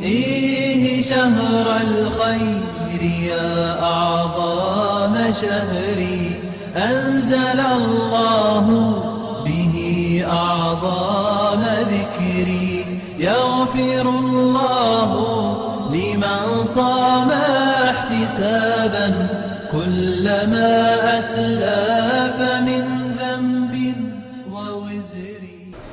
فيه شهر الخير يا أعظم شهري أنزل الله به أعظم ذكري يغفر الله لمن صام احتسابا كلما أسلف من ذنب ووزر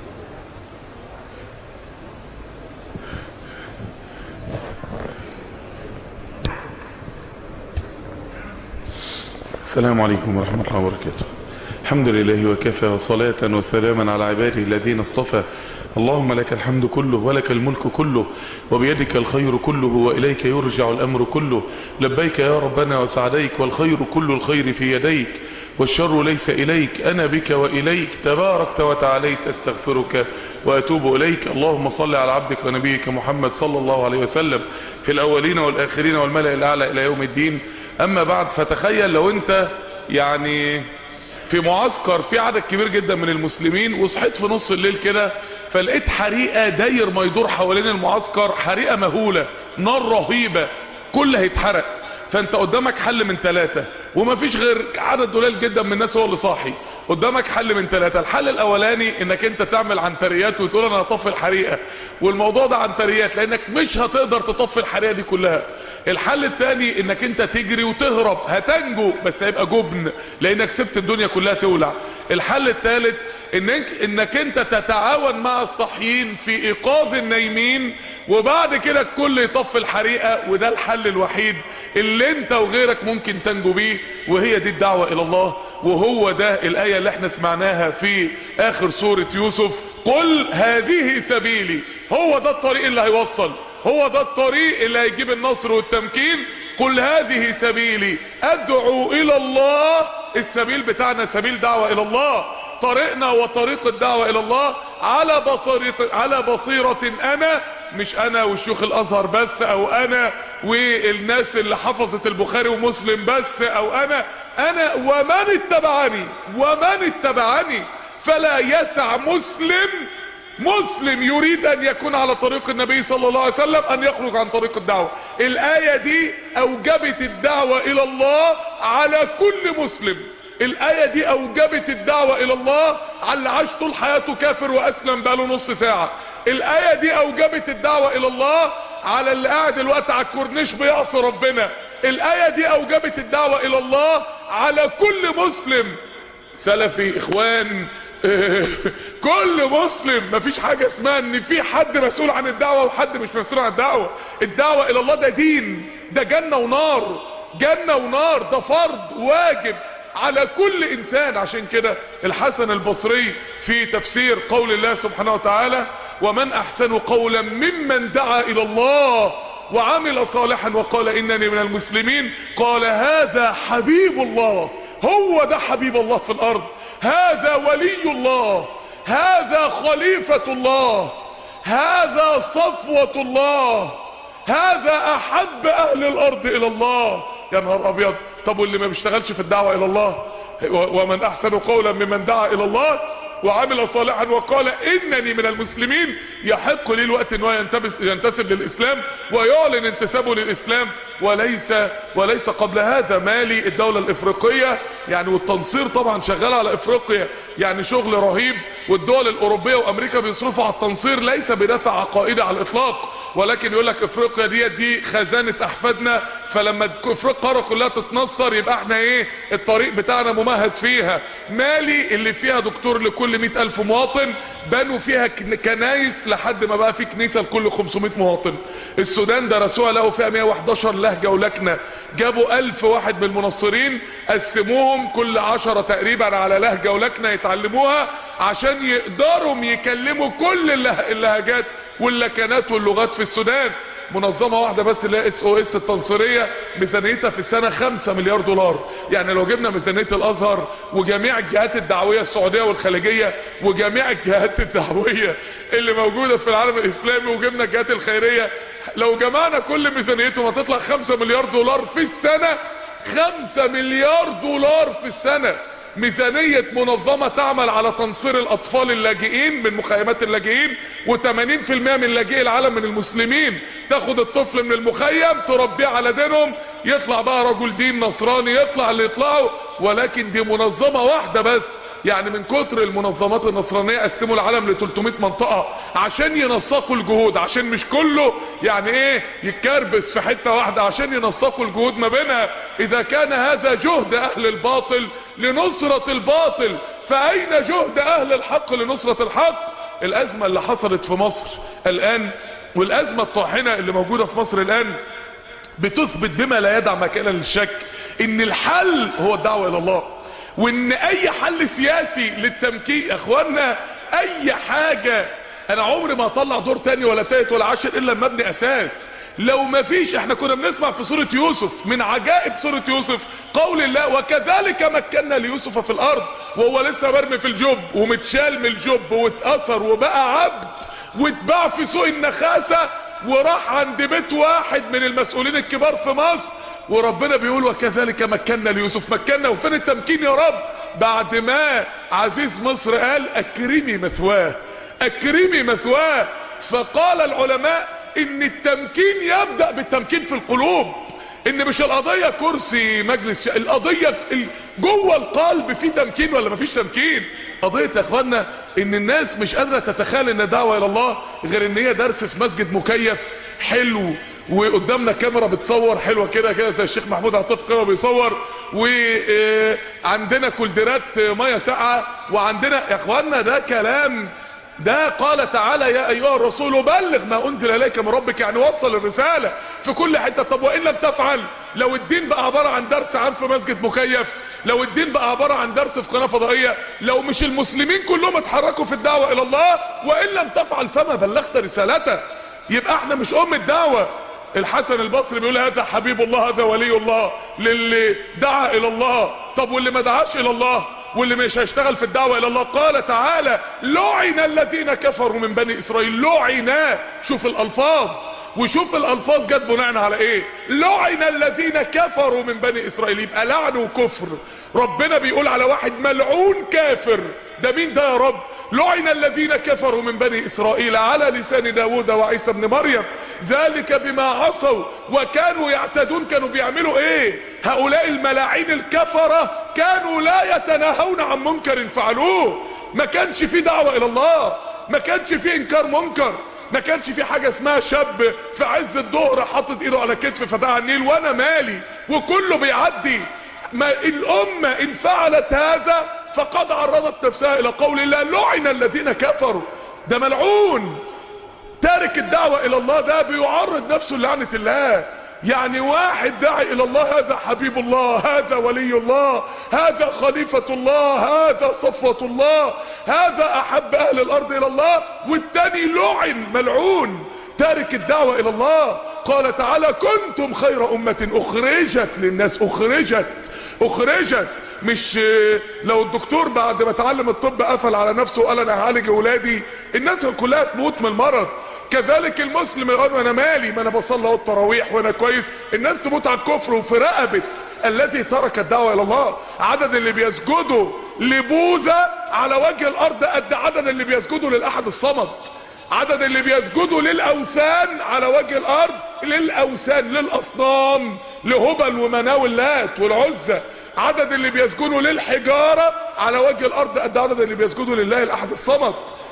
السلام عليكم ورحمة الله وبركاته الحمد لله وكفى وصلاة وسلاما على عباده الذين اصطفى اللهم لك الحمد كله ولك الملك كله وبيدك الخير كله وإليك يرجع الأمر كله لبيك يا ربنا وسعديك والخير كل الخير في يديك والشر ليس إليك أنا بك وإليك تباركت وتعاليت استغفرك وأتوب إليك اللهم صل على عبدك ونبيك محمد صلى الله عليه وسلم في الأولين والآخرين والملأ الأعلى إلى يوم الدين أما بعد فتخيل لو أنت يعني في معسكر في عدد كبير جدا من المسلمين وصحيت في نص الليل كده فلقيت حريقة داير ما يدور حوالين المعسكر حريقة مهولة نار رهيبة كل هيتحرق فانت قدامك حل من ثلاثة ومفيش غير عدد قليل جدا من الناس هو اللي صاحي قدامك حل من ثلاثة الحل الاولاني انك انت تعمل عنتريات وتقول انا هطفي الحريقة والموضوع ده عنتريات لانك مش هتقدر تطفي الحريقة دي كلها الحل الثاني انك انت تجري وتهرب هتنجو بس هيبقى جبن لانك سبت الدنيا كلها تولع الحل الثالث انك, انك انت تتعاون مع الصحيين في ايقاظ النايمين وبعد كده الكل يطفي الحريقة وده الحل الوحيد اللي انت وغيرك ممكن تنجو بيه وهي دي الدعوة الى الله وهو ده الاية اللي احنا سمعناها في اخر سورة يوسف قل هذه سبيلي هو ده الطريق اللي هيوصل هو ده الطريق اللي هيجيب النصر والتمكين قل هذه سبيلي ادعو الى الله السبيل بتاعنا سبيل دعوة الى الله طريقنا وطريق الدعوة الى الله على بصيرة, على بصيرة انا مش انا والشيوخ الازهر بس او انا والناس اللي حفظت البخاري ومسلم بس او انا انا ومن اتبعني ومن اتبعني فلا يسع مسلم مسلم يريد ان يكون على طريق النبي صلى الله عليه وسلم ان يخرج عن طريق الدعوة الاية دي اوجبت الدعوة الى الله على كل مسلم الاية دي اوجبت الدعوة الى الله على اللي عاش طول حياته كافر واسلم بقاله نص ساعة الاية دي اوجبت الدعوة الى الله على اللي قاعد الوقت على الكورنيش بيعصي ربنا الاية دي اوجبت الدعوة الى الله على كل مسلم سلفي اخوان كل مسلم مفيش حاجة اسمها ان في حد مسؤول عن الدعوة وحد مش مسؤول عن الدعوة الدعوة الى الله ده دين ده جنة ونار جنة ونار ده فرض واجب على كل انسان عشان كده الحسن البصري في تفسير قول الله سبحانه وتعالى ومن احسن قولا ممن دعا الى الله وعمل صالحا وقال انني من المسلمين قال هذا حبيب الله هو ده حبيب الله في الارض هذا ولي الله هذا خليفة الله هذا صفوة الله هذا احب اهل الارض الى الله يا نهار ابيض طب واللي ما بيشتغلش في الدعوة الى الله ومن احسن قولا ممن دعا الى الله وعمل صالحا وقال انني من المسلمين يحق لي الوقت ان هو ينتسب للاسلام ويعلن انتسابه للاسلام وليس وليس قبل هذا مالي الدولة الافريقية يعني والتنصير طبعا شغال على افريقيا يعني شغل رهيب والدول الاوروبية وامريكا بيصرفوا على التنصير ليس بدافع عقائدي على الاطلاق ولكن يقول لك افريقيا دي دي خزانة احفادنا فلما افريقيا كلها تتنصر يبقى احنا ايه الطريق بتاعنا ممهد فيها مالي اللي فيها دكتور لكل كل مئة الف مواطن بنوا فيها كنايس لحد ما بقى في كنيسة لكل 500 مواطن السودان درسوها لقوا فيها 111 لهجة ولكنة جابوا الف واحد من المنصرين قسموهم كل عشرة تقريبا على لهجة ولكنة يتعلموها عشان يقدروا يكلموا كل اللهجات واللكنات واللغات في السودان منظمة واحدة بس اللي هي اس او اس التنصيرية ميزانيتها في السنة 5 مليار دولار يعني لو جبنا ميزانية الازهر وجميع الجهات الدعوية السعودية والخليجية وجميع الجهات الدعوية اللي موجودة في العالم الاسلامي وجبنا الجهات الخيرية لو جمعنا كل ميزانيتهم هتطلع 5 مليار دولار في السنة 5 مليار دولار في السنة ميزانية منظمة تعمل على تنصير الاطفال اللاجئين من مخيمات اللاجئين و80% من لاجئي العالم من المسلمين تاخد الطفل من المخيم تربيه على دينهم يطلع بقى رجل دين نصراني يطلع اللي يطلعوا ولكن دي منظمة واحدة بس يعني من كتر المنظمات النصرانية قسموا العالم ل 300 منطقة عشان ينسقوا الجهود عشان مش كله يعني ايه يتكربس في حتة واحدة عشان ينسقوا الجهود ما بينها اذا كان هذا جهد اهل الباطل لنصرة الباطل فاين جهد اهل الحق لنصرة الحق الازمة اللي حصلت في مصر الان والازمة الطاحنة اللي موجودة في مصر الان بتثبت بما لا يدع مكانا للشك ان الحل هو الدعوة الى الله وان اي حل سياسي للتمكين يا اخوانا اي حاجة انا عمري ما اطلع دور تاني ولا تالت ولا عشر الا لما ابني اساس لو ما فيش احنا كنا بنسمع في سورة يوسف من عجائب سورة يوسف قول الله وكذلك مكنا ليوسف في الارض وهو لسه مرمي في الجب ومتشال من الجب واتأثر وبقى عبد واتباع في سوق النخاسة وراح عند بيت واحد من المسؤولين الكبار في مصر وربنا بيقول وكذلك مكنا ليوسف مكنا وفين التمكين يا رب بعد ما عزيز مصر قال اكرمي مثواه اكرمي مثواه فقال العلماء ان التمكين يبدأ بالتمكين في القلوب ان مش القضية كرسي مجلس القضية جوه القلب في تمكين ولا مفيش تمكين قضية يا اخوانا ان الناس مش قادرة تتخيل ان دعوة الى الله غير ان هي درس في مسجد مكيف حلو وقدامنا كاميرا بتصور حلوة كده كده زي الشيخ محمود عطيف كده بيصور وعندنا كولدرات مية ساقعة وعندنا يا اخوانا ده كلام ده قال تعالى يا ايها الرسول بلغ ما انزل اليك من ربك يعني وصل الرسالة في كل حتة طب وان لم تفعل لو الدين بقى عبارة عن درس عام في مسجد مكيف لو الدين بقى عبارة عن درس في قناة فضائية لو مش المسلمين كلهم اتحركوا في الدعوة الى الله وان لم تفعل فما بلغت رسالته يبقى احنا مش ام الدعوة الحسن البصري بيقول هذا حبيب الله هذا ولي الله للي دعا الى الله طب واللي ما دعاش الى الله واللي مش هيشتغل في الدعوة الى الله قال تعالى لعن الذين كفروا من بني اسرائيل لعنا شوف الالفاظ وشوف الالفاظ جت بناء على ايه لعن الذين كفروا من بني اسرائيل يبقى لعن وكفر ربنا بيقول على واحد ملعون كافر ده مين ده يا رب لعن الذين كفروا من بني اسرائيل على لسان داود وعيسى ابن مريم ذلك بما عصوا وكانوا يعتدون كانوا بيعملوا ايه هؤلاء الملاعين الكفرة كانوا لا يتناهون عن منكر فعلوه ما كانش في دعوة الى الله ما كانش في انكار منكر ما كانش في حاجة اسمها شاب في عز الظهر حاطط ايده على كتف فتاة النيل وانا مالي وكله بيعدي ما الامة ان فعلت هذا فقد عرضت نفسها الى قول الله لعن الذين كفروا ده ملعون تارك الدعوة الى الله ده بيعرض نفسه لعنة الله يعني واحد داعي الى الله هذا حبيب الله هذا ولي الله هذا خليفة الله هذا صفوة الله هذا احب اهل الارض الى الله والتاني لعن ملعون تارك الدعوة الى الله قال تعالى كنتم خير امة اخرجت للناس اخرجت اخرجت مش لو الدكتور بعد ما اتعلم الطب قفل على نفسه وقال انا هعالج اولادي الناس كلها تموت من المرض كذلك المسلم يقول انا مالي ما انا بصلي التراويح وانا كويس الناس تموت على الكفر وفي رقبه الذي ترك الدعوه الى الله عدد اللي بيسجدوا لبوذا على وجه الارض قد عدد اللي بيسجدوا للاحد الصمد عدد اللي بيسجدوا للاوثان على وجه الارض للاوثان للاصنام لهبل ومناو اللات والعزة عدد اللي بيسجدوا للحجارة على وجه الارض قد عدد اللي بيسجدوا لله الاحد الصمد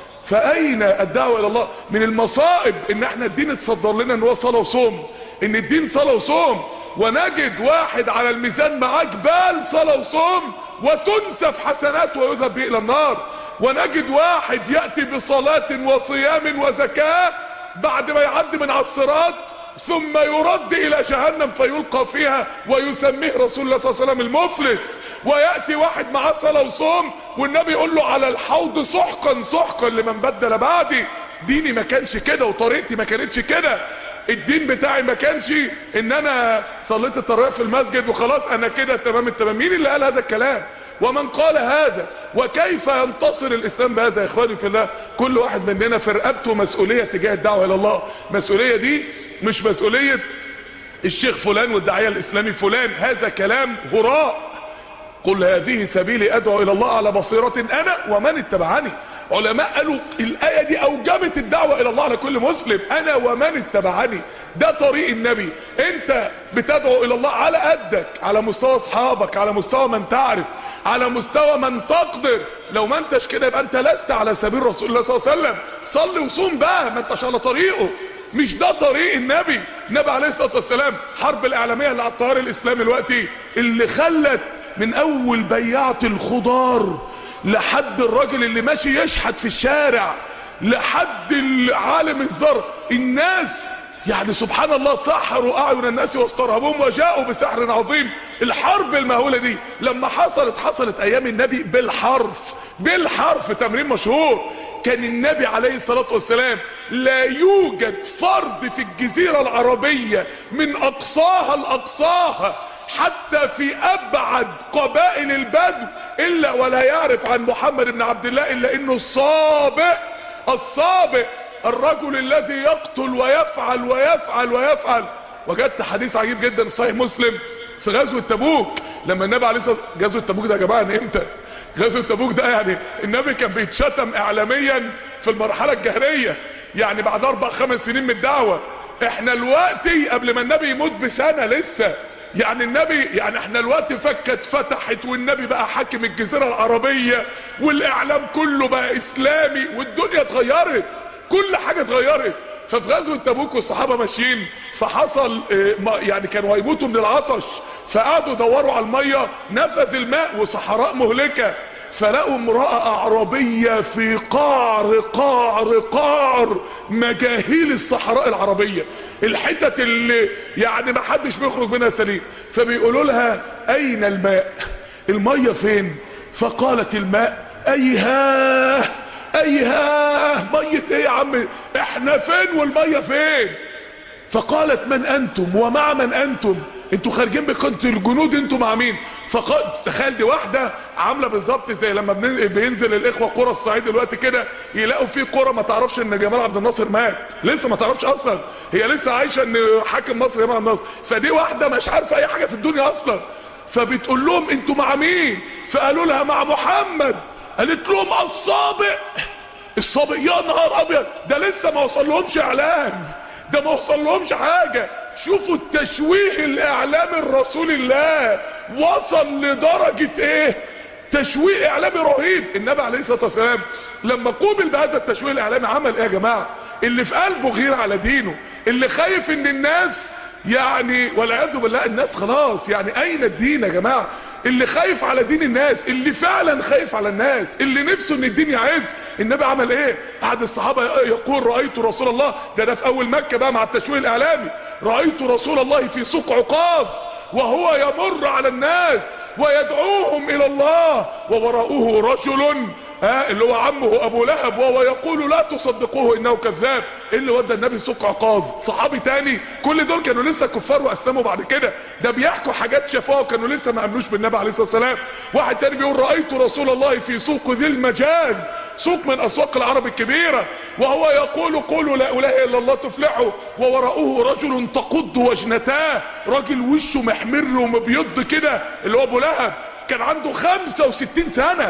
فاين الدعوة الى الله من المصائب ان احنا الدين اتصدر لنا ان هو صلاة وصوم ان الدين صلاة وصوم ونجد واحد على الميزان معاه جبال صلاة وصوم وتنسف حسنات ويذهب به الى النار ونجد واحد يأتي بصلاة وصيام وزكاة بعد ما يعدي من على الصراط ثم يرد الى جهنم فيلقى فيها ويسميه رسول الله صلى الله عليه وسلم المفلس ويأتي واحد معاه صلاة وصوم والنبي يقول له على الحوض سحقا سحقا لمن بدل بعدي ديني ما كانش كده وطريقتي ما كانتش كده الدين بتاعي ما كانش ان انا صليت التراويح في المسجد وخلاص انا كده تمام التمام مين اللي قال هذا الكلام ومن قال هذا وكيف ينتصر الاسلام بهذا يا اخواني في الله كل واحد مننا في رقبته مسؤوليه تجاه الدعوه الى الله مسؤوليه دي مش مسؤوليه الشيخ فلان والداعيه الاسلامي فلان هذا كلام هراء قل هذه سبيلي ادعو الى الله على بصيرة انا ومن اتبعني علماء قالوا الاية دي اوجبت الدعوة الى الله على كل مسلم انا ومن اتبعني ده طريق النبي انت بتدعو الى الله على قدك على مستوى اصحابك على مستوى من تعرف على مستوى من تقدر لو ما انتش كده يبقى انت لست على سبيل رسول الله صلى الله عليه وسلم صلي وصوم بقى ما انتش على طريقه مش ده طريق النبي النبي عليه الصلاة والسلام حرب الاعلامية اللي على الطيار الاسلامي الوقتي اللي خلت من اول بياعة الخضار لحد الراجل اللي ماشي يشحت في الشارع لحد عالم الزر الناس يعني سبحان الله سحروا اعين الناس واسترهبوهم وجاءوا بسحر عظيم الحرب المهولة دي لما حصلت حصلت ايام النبي بالحرف بالحرف تمرين مشهور كان النبي عليه الصلاة والسلام لا يوجد فرد في الجزيرة العربية من اقصاها لاقصاها حتى في ابعد قبائل البدو الا ولا يعرف عن محمد بن عبد الله الا انه السابق السابق الرجل الذي يقتل ويفعل ويفعل ويفعل وجدت حديث عجيب جدا في صحيح مسلم في غزوة تبوك لما النبي عليه الصلاة غزوة تبوك ده يا جماعة امتى غزوة تبوك ده يعني النبي كان بيتشتم اعلاميا في المرحلة الجهرية يعني بعد اربع خمس سنين من الدعوة احنا الوقتي قبل ما النبي يموت بسنة لسه يعني النبي يعني احنا الوقت فكت فتحت والنبي بقى حاكم الجزيرة العربية والاعلام كله بقى اسلامي والدنيا اتغيرت كل حاجة اتغيرت ففي غزوة تبوك والصحابة ماشيين فحصل يعني كانوا هيموتوا من العطش فقعدوا يدوروا على المية نفذ الماء وصحراء مهلكة فلقوا امرأة اعرابية في قعر قعر قعر مجاهيل الصحراء العربية الحتت اللي يعني ما حدش بيخرج منها سليم فبيقولوا لها اين الماء المية فين فقالت الماء ايها ايها مية ايه يا عم احنا فين والمية فين فقالت من انتم ومع من انتم انتوا خارجين بقنت الجنود انتوا مع مين فقال تخيل دي واحدة عاملة بالظبط زي لما بينزل الاخوة قرى الصعيد دلوقتي كده يلاقوا في قرى ما تعرفش ان جمال عبد الناصر مات لسه ما تعرفش اصلا هي لسه عايشة ان حاكم مصر جمال عبد الناصر فدي واحدة مش عارفة اي حاجة في الدنيا اصلا فبتقول لهم انتوا مع مين فقالوا لها مع محمد قالت لهم السابق السابق يا نهار ابيض ده لسه ما وصل لهمش اعلان ده ما وصل لهمش حاجة شوفوا التشويه الاعلامي الرسول الله وصل لدرجة ايه تشويه اعلامي رهيب النبي عليه الصلاة والسلام لما قوبل بهذا التشويه الاعلامي عمل ايه يا جماعة اللي في قلبه غير على دينه اللي خايف ان الناس يعني والعياذ بالله الناس خلاص يعني اين الدين يا جماعة اللي خايف على دين الناس اللي فعلا خايف على الناس اللي نفسه ان الدين يعز النبي عمل ايه احد الصحابة يقول رأيت رسول الله ده ده في اول مكة بقى مع التشويه الاعلامي رأيت رسول الله في سوق عقاف وهو يمر على الناس ويدعوهم الى الله ووراءه رجل ها اللي هو عمه ابو لهب وهو يقول لا تصدقوه انه كذاب اللي ودى النبي سوق عقاظ صحابي تاني كل دول كانوا لسه كفار واسلموا بعد كده ده بيحكوا حاجات شافوها وكانوا لسه ما امنوش بالنبي عليه الصلاه والسلام واحد تاني بيقول رايت رسول الله في سوق ذي المجاز سوق من اسواق العرب الكبيره وهو يقول قولوا لا اله الا الله تفلحوا ووراءه رجل تقض وجنتاه راجل وشه محمر ومبيض كده اللي هو ابو لهب كان عنده 65 سنة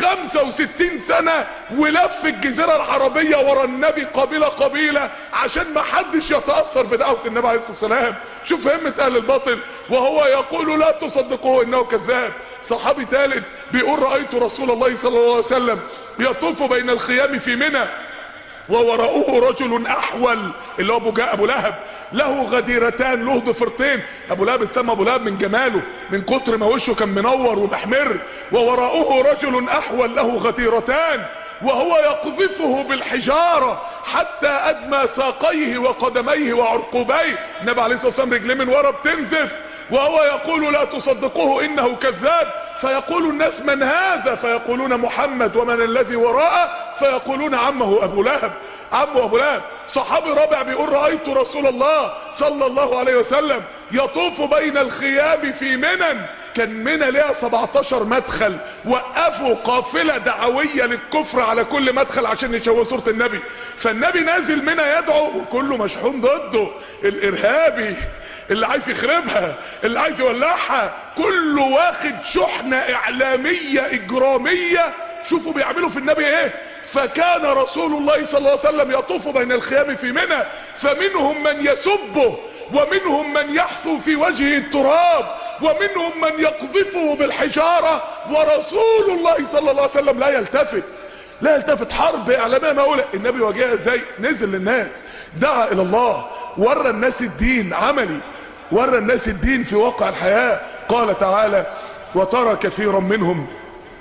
65 سنة ولف الجزيرة العربية ورا النبي قبيلة قبيلة عشان ما حدش يتأثر بدعوة النبي عليه الصلاة والسلام شوف همة اهل الباطل وهو يقول لا تصدقوه انه كذاب صحابي ثالث بيقول رأيت رسول الله صلى الله عليه وسلم يطوف بين الخيام في منى ووراءه رجل احول اللي هو ابو جاء ابو لهب له غديرتان له ضفرتين ابو لهب اتسمى ابو لهب من جماله من كتر ما وشه كان منور ومحمر ووراءه رجل احول له غديرتان وهو يقذفه بالحجارة حتى ادمى ساقيه وقدميه وعرقوبيه النبي عليه الصلاة والسلام رجليه من ورا بتنزف وهو يقول لا تصدقوه انه كذاب فيقول الناس من هذا فيقولون محمد ومن الذي وراءه فيقولون عمه ابو لهب عمه ابو لهب صحابي رابع بيقول رأيت رسول الله صلى الله عليه وسلم يطوف بين الخيام في منن كان منى ليها 17 مدخل وقفوا قافلة دعوية للكفر على كل مدخل عشان يشوه صورة النبي فالنبي نازل منى يدعو وكله مشحون ضده الارهابي اللي عايز يخربها اللي عايز يولعها كله واخد شحنة اعلامية اجرامية شوفوا بيعملوا في النبي ايه فكان رسول الله صلى الله عليه وسلم يطوف بين الخيام في منى فمنهم من يسبه ومنهم من يحثو في وجهه التراب ومنهم من يقذفه بالحجارة ورسول الله صلى الله عليه وسلم لا يلتفت لا يلتفت حرب اعلاميه مقوله النبي واجهها ازاي نزل للناس دعا الى الله ورى الناس الدين عملي ورى الناس الدين في واقع الحياة قال تعالى وترى كثيرا منهم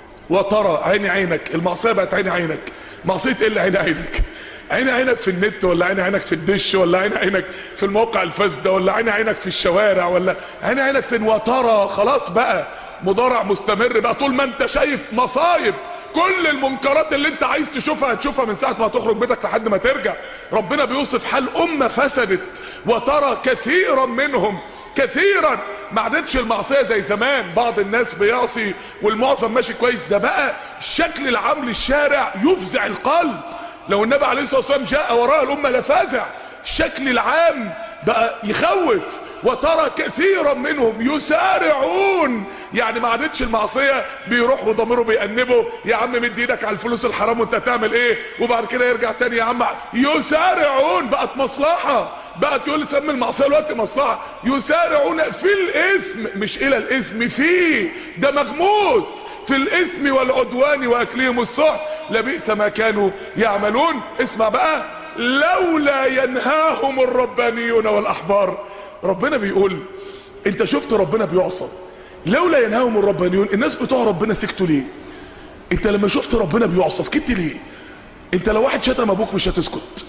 وترى عين عينك المعصية بقت عين عينك معصية ايه اللي عين عينك عين عينك في النت ولا عين عينك في الدش ولا عين عينك في المواقع الفاسدة ولا عين عينك في الشوارع ولا عين عينك فين وترى خلاص بقى مضارع مستمر بقى طول ما انت شايف مصايب كل المنكرات اللي انت عايز تشوفها هتشوفها من ساعة ما تخرج بيتك لحد ما ترجع ربنا بيوصف حال امة فسدت وترى كثيرا منهم كثيرا ما عادتش المعصية زي زمان بعض الناس بيعصي والمعظم ماشي كويس ده بقى الشكل العام للشارع يفزع القلب لو النبي عليه الصلاة والسلام جاء وراء الامة لفازع الشكل العام بقى يخوف وترى كثيرا منهم يسارعون يعني ما عادتش المعصية بيروح وضميره بيأنبه يا عم مد ايدك على الفلوس الحرام وانت تعمل ايه وبعد كده يرجع تاني يا عم يسارعون بقت مصلحة بقت يقول سمي المعصية الوقت مصلحة يسارعون في الاثم مش الى الاثم فيه ده مغموس في الاثم والعدوان واكلهم السحت لبئس ما كانوا يعملون اسمع بقى لولا ينهاهم الربانيون والاحبار ربنا بيقول انت شفت ربنا بيعصى لولا ينهاهم الربانيون الناس بتوع ربنا سكتوا ليه انت لما شفت ربنا بيعصى سكت ليه انت لو واحد شتم ابوك مش هتسكت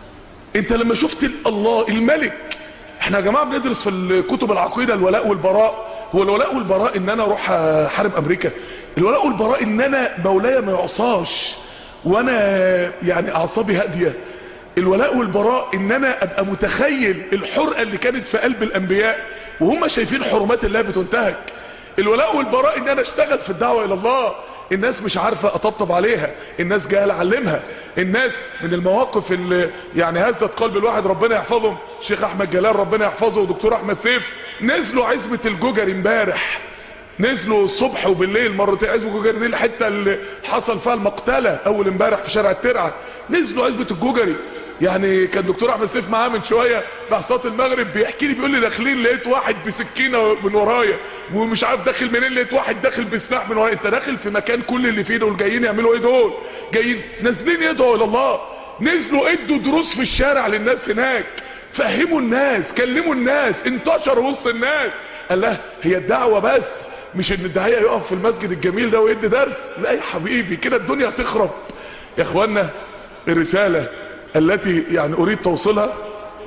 انت لما شفت الله الملك احنا يا جماعه بندرس في الكتب العقيده الولاء والبراء هو الولاء والبراء ان انا اروح احارب امريكا الولاء والبراء ان انا مولاي ما يعصاش وانا يعني اعصابي هاديه الولاء والبراء ان انا ابقى متخيل الحرقة اللي كانت في قلب الانبياء وهم شايفين حرمات الله بتنتهك الولاء والبراء ان انا اشتغل في الدعوة الى الله الناس مش عارفة اطبطب عليها الناس جايه اعلمها الناس من المواقف اللي يعني هزت قلب الواحد ربنا يحفظهم شيخ احمد جلال ربنا يحفظه ودكتور احمد سيف نزلوا عزبة الجوجر امبارح نزلوا الصبح وبالليل مرتين عزبة الجوجري دي الحتة اللي حصل فيها المقتلة اول امبارح في شارع الترعة نزلوا عزبة الجوجري يعني كان دكتور احمد سيف معاه من شويه بعد صلاه المغرب بيحكي لي بيقول لي داخلين لقيت واحد بسكينه من ورايا ومش عارف داخل منين لقيت واحد داخل بسلاح من ورايا انت داخل في مكان كل اللي فيه دول جايين يعملوا ايه دول جايين نازلين يدعوا الى الله نزلوا ادوا دروس في الشارع للناس هناك فهموا الناس كلموا الناس انتشروا وسط الناس قال له هي الدعوه بس مش ان الداعيه يقف في المسجد الجميل ده ويدي درس لا يا حبيبي كده الدنيا هتخرب يا اخوانا الرساله التي يعني اريد توصيلها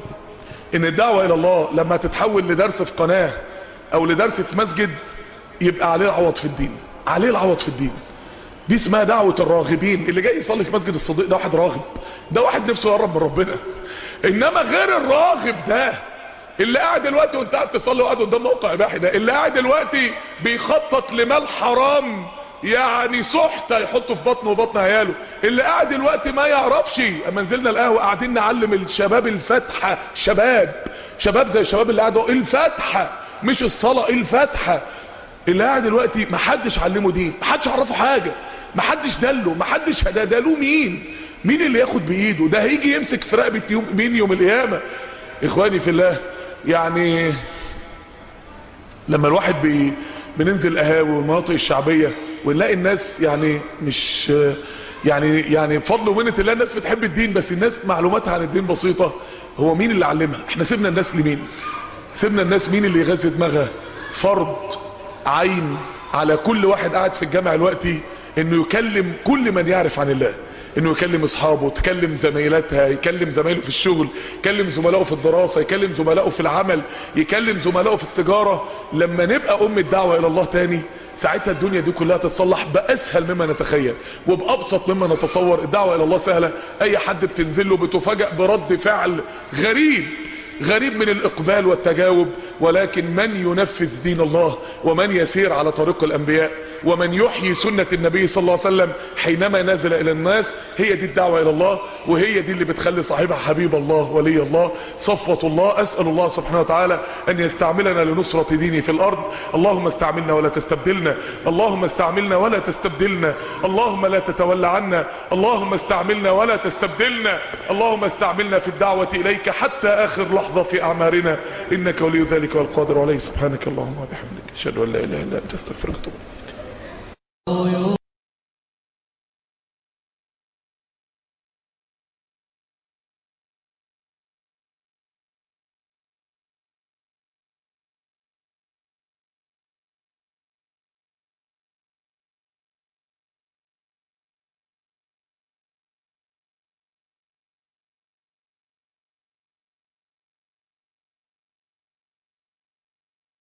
ان الدعوة الى الله لما تتحول لدرس في قناة او لدرس في مسجد يبقى عليه العوض في الدين عليه العوض في الدين دي اسمها دعوة الراغبين اللي جاي يصلي في مسجد الصديق ده واحد راغب ده واحد نفسه يقرب من ربنا انما غير الراغب ده اللي قاعد دلوقتي وانت قاعد تصلي وقاعد قدام موقع اباحي ده اللي قاعد دلوقتي بيخطط لمال حرام يعني سحتة يحطه في بطنه وبطن عياله اللي قاعد دلوقتي ما يعرفش اما نزلنا القهوة قاعدين نعلم الشباب الفتحة شباب شباب زي الشباب اللي قاعدوا الفتحة مش الصلاة الفتحة اللي قاعد دلوقتي ما حدش علمه دين ما حدش عرفه حاجة ما حدش دله ما حدش هداله مين مين اللي ياخد بايده ده هيجي يمسك في رقبة يوم مين يوم القيامة اخواني في الله يعني لما الواحد بي بننزل القهاوي والمناطق الشعبية ونلاقي الناس يعني مش يعني يعني بفضل ومنة الله الناس بتحب الدين بس الناس معلوماتها عن الدين بسيطة هو مين اللي علمها احنا سيبنا الناس لمين سيبنا الناس مين اللي يغذي دماغها فرض عين على كل واحد قاعد في الجامع الوقتي انه يكلم كل من يعرف عن الله انه يكلم اصحابه تكلم زميلاتها يكلم زمايله في الشغل يكلم زملائه في الدراسة يكلم زملائه في العمل يكلم زملائه في التجارة لما نبقى ام الدعوة الى الله تاني ساعتها الدنيا دي كلها تتصلح باسهل مما نتخيل وبابسط مما نتصور الدعوة الى الله سهلة اي حد بتنزل له بتفاجأ برد فعل غريب غريب من الاقبال والتجاوب ولكن من ينفذ دين الله ومن يسير على طريق الانبياء ومن يحيي سنة النبي صلى الله عليه وسلم حينما نزل الى الناس هي دي الدعوة الى الله وهي دي اللي بتخلي صاحبها حبيب الله ولي الله صفوة الله اسأل الله سبحانه وتعالى ان يستعملنا لنصرة دينه في الارض اللهم استعملنا ولا تستبدلنا اللهم استعملنا ولا تستبدلنا اللهم لا تتولى عنا اللهم استعملنا ولا تستبدلنا اللهم استعملنا في الدعوة اليك حتى اخر لحظة في اعمارنا انك ولي ذلك والقادر عليه سبحانك اللهم وبحمدك اشهد ان لا اله الا انت استغفرك واتوب إليك